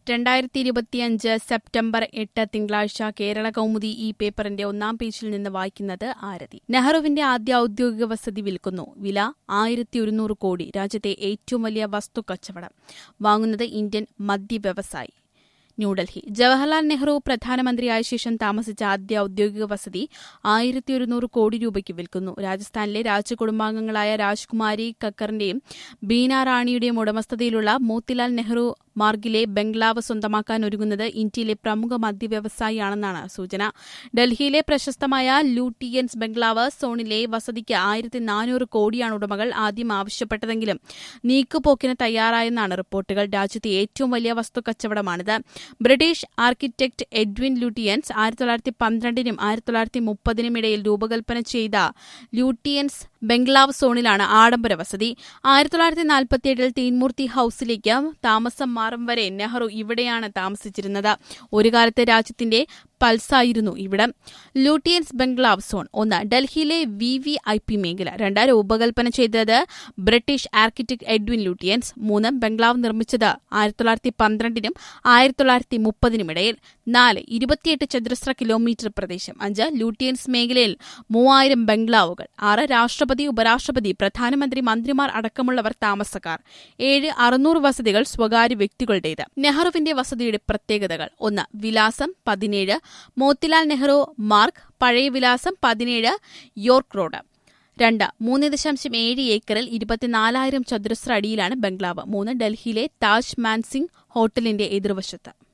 രണ്ടായിരത്തി ഇരുപത്തിയഞ്ച് സെപ്റ്റംബർ എട്ട് തിങ്കളാഴ്ച കേരള കൗമുദി ഈ പേപ്പറിന്റെ ഒന്നാം പേജിൽ നിന്ന് വായിക്കുന്നത് ആരതി നെഹ്റുവിന്റെ ആദ്യ ഔദ്യോഗിക വസതി വിൽക്കുന്നു വില ആയിരത്തി ഒരുന്നൂറ് കോടി രാജ്യത്തെ ഏറ്റവും വലിയ വസ്തു കച്ചവടം വാങ്ങുന്നത് ഇന്ത്യൻ മദ്യ വ്യവസായി ന്യൂഡൽഹി ജവഹർലാൽ നെഹ്റു പ്രധാനമന്ത്രിയായ ശേഷം താമസിച്ച ആദ്യ ഔദ്യോഗിക വസതി ആയിരത്തി ഒരുന്നൂറ് കോടി രൂപയ്ക്ക് വിൽക്കുന്നു രാജസ്ഥാനിലെ രാജകുടുംബാംഗങ്ങളായ രാജ്കുമാരി കക്കറിന്റെയും ബീന റാണിയുടെയും ഉടമസ്ഥതയിലുള്ള മോത്തിലാൽ നെഹ്റു മാർഗിലെ ബംഗ്ലാവ് സ്വന്തമാക്കാൻ ഒരുങ്ങുന്നത് ഇന്ത്യയിലെ പ്രമുഖ മദ്യ വ്യവസായിയാണെന്നാണ് സൂചന ഡൽഹിയിലെ പ്രശസ്തമായ ലൂട്ടിയൻസ് ബംഗ്ലാവ് സോണിലെ വസതിക്ക് ആയിരത്തി നാനൂറ് കോടിയാണ് ഉടമകൾ ആദ്യം ആവശ്യപ്പെട്ടതെങ്കിലും നീക്കുപോക്കിന് തയ്യാറായെന്നാണ് റിപ്പോർട്ടുകൾ രാജ്യത്തെ ഏറ്റവും വലിയ വസ്തു കച്ചവടമാണിത് ബ്രിട്ടീഷ് ആർക്കിടെക്ട് എഡ്വിൻ ലൂട്ടിയൻസ് ആയിരത്തി തൊള്ളായിരത്തി പന്ത്രണ്ടിനും ആയിരത്തി തൊള്ളായിരത്തി മുപ്പതിനും ഇടയിൽ രൂപകൽപ്പന ചെയ്ത ലൂട്ടിയൻസ് ബംഗ്ലാവ് സോണിലാണ് ആഡംബര വസതി ആയിരത്തി തൊള്ളായിരത്തി നാൽപ്പത്തിയേഴിൽ തീൻമൂർത്തി ഹൌസിലേക്ക് താമസം മാറും വരെ നെഹ്റു ഇവിടെയാണ് താമസിച്ചിരുന്നത് ഒരു കാലത്ത് രാജ്യത്തിന്റെ പൾസായിരുന്നു ഇവിടം ലൂട്ടിയൻസ് ബംഗ്ലാവ് സോൺ ഒന്ന് ഡൽഹിയിലെ വി വി ഐ പി മേഖല രണ്ട് രൂപകൽപ്പന ചെയ്തത് ബ്രിട്ടീഷ് ആർക്കിടെക്ട് എഡ്വിൻ ലൂട്ടിയൻസ് മൂന്ന് ബംഗ്ലാവ് നിർമ്മിച്ചത് ആയിരത്തി തൊള്ളായിരത്തി പന്ത്രണ്ടിനും ആയിരത്തി തൊള്ളായിരത്തി മുപ്പതിനും ഇടയിൽ നാല് ഇരുപത്തിയെട്ട് ചതുരശ്ര കിലോമീറ്റർ പ്രദേശം അഞ്ച് ലൂട്ടിയൻസ് മേഖലയിൽ മൂവായിരം ബംഗ്ലാവുകൾ ആറ് രാഷ്ട്രപതി ഉപരാഷ്ട്രപതി പ്രധാനമന്ത്രി മന്ത്രിമാർ അടക്കമുള്ളവർ താമസക്കാർ ഏഴ് അറുന്നൂറ് വസതികൾ സ്വകാര്യ വ്യക്തികളുടേത് നെഹ്റുവിന്റെ വസതിയുടെ പ്രത്യേകതകൾ ഒന്ന് വിലാസം പതിനേഴ് മോത്തിലാൽ നെഹ്റു മാർഗ് പഴയ വിലാസം പതിനേഴ് യോർക്ക് റോഡ് രണ്ട് മൂന്ന് ദശാംശം ഏഴ് ഏക്കറിൽ ഇരുപത്തിനാലായിരം ചതുരശ്ര അടിയിലാണ് ബംഗ്ലാവ് മൂന്ന് ഡൽഹിയിലെ താജ് മാൻസിംഗ് ഹോട്ടലിന്റെ എതിർവശത്ത്